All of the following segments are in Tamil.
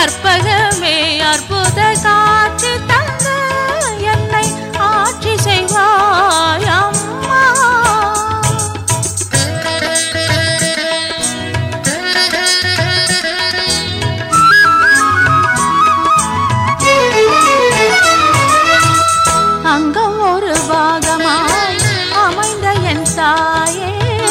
கற்பகமே அற்புத காட்சி தந்து என்னை ஆட்சி செய்வாய் அம்மா அங்கம் ஒரு பாகமாய் அமைந்த என் தாயே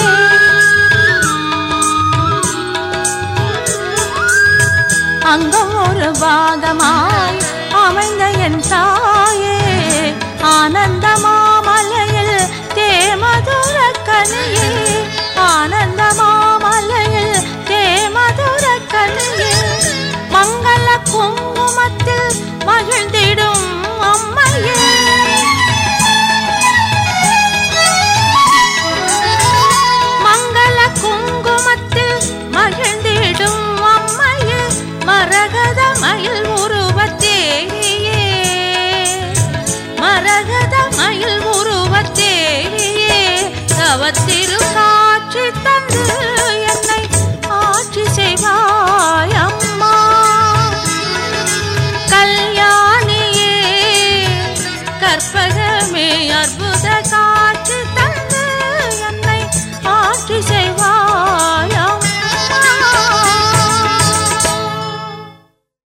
அங்கம் ஒரு பாகமாய் அமைந்த என் தாயே ஆனந்த மாமலையில் தேமதுர கனியே ஆனந்த மாமலையில் தேமதுர கனியே மங்கள குங்குமத்தில் மகிழ்ந்திடும் அம்மையே மங்கள குங்குமத்தில் மகிழ்ந்திடும் அம்மையே மரகத மயில் உருவத்தேரியே மரகத மயில் உருவத்தேரியே தவத்திரு காட்சி தந்து என்னை ஆட்சி செய்வாய் அம்மா கல்யாணியே கற்பக